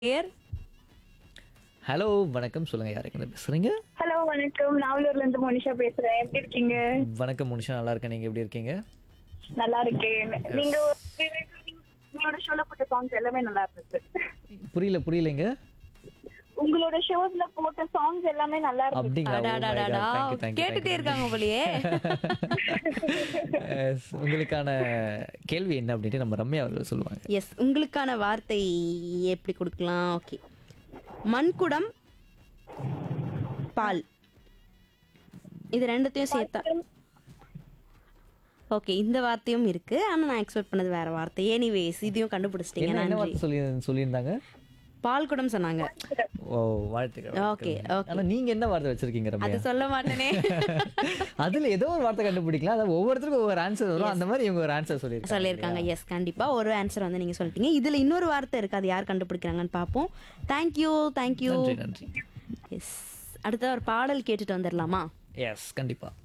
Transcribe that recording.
பேர் ஹலோ வணக்கம் சொல்லுங்க யாருங்க பேசுறீங்க ஹலோ வணக்கம் நாவலூர்ல இருந்து மோனிஷா பேசுறேன் எப்படி இருக்கீங்க வணக்கம் முனிஷா நல்லா இருக்கேன் நீங்க எப்படி இருக்கீங்க நல்லா இருக்கேன் நீங்க உங்களோட ஷோல போட்ட சாங்ஸ் எல்லாமே நல்லா இருந்துச்சு புரியல புரியலைங்க உங்களோட ஷோஸ்ல போட்ட சாங்ஸ் எல்லாமே நல்லா இருந்துச்சு அப்படிங்களா Oh my God. அடாடாடாடா Thank you, thank you, கேட்டுட்டே thank you. இருக்காங்க போலயே Yes, உங்களுக்கான கேள்வி என்ன அப்படின்ட்டு நம்ம ரம்யா அவர்கள் சொல்லுவாங்க எஸ் உங்களுக்கான வார்த்தை எப்படி கொடுக்கலாம் ஓகே மண்குடம் பால் இது ரெண்டுத்தையும் சேர்த்தா ஓகே இந்த வார்த்தையும் இருக்கு ஆனா நான் எக்ஸ்பெக்ட் பண்ணது வேற வார்த்தை எனிவேஸ் இதையும் கண்டுபிடிச்சிட்டீங்க என்ன என்ன நன்றி வார்த்தை சொல்லி சொல்லியிருந்தாங்க பால் குடம் சொன்னாங்க ஓ வாழ்த்துக்கள் Okay, வாழ்த்துக்கள். okay. ஆனா நீங்க என்ன வார்த்தை வச்சிருக்கீங்க அது ரம்யா சொல்ல மாட்டேனே அதுல ஏதோ ஒரு வார்த்தை கண்டுபிடிக்கலாம் அதாவது ஒவ்வொருத்தருக்கும் ஒவ்வொரு ஆன்சர் வரும் அந்த மாதிரி இவங்க ஒரு ஆன்சர் சொல்லியிருக்காங்க சொல்லியிருக்காங்க எஸ் கண்டிப்பா ஒரு ஆன்சர் வந்து நீங்க சொல்லிட்டீங்க இதுல இன்னொரு வார்த்தை இருக்கு அது யார் கண்டுபிடிக்கிறாங்கன்னு பார்ப்போம் தேங்க்யூ தேங்க்யூ நன்றி நன்றி எஸ் அடுத்த ஒரு பாடல் கேட்டுட்டு வந்துடலாமா எஸ் கண்டிப்பா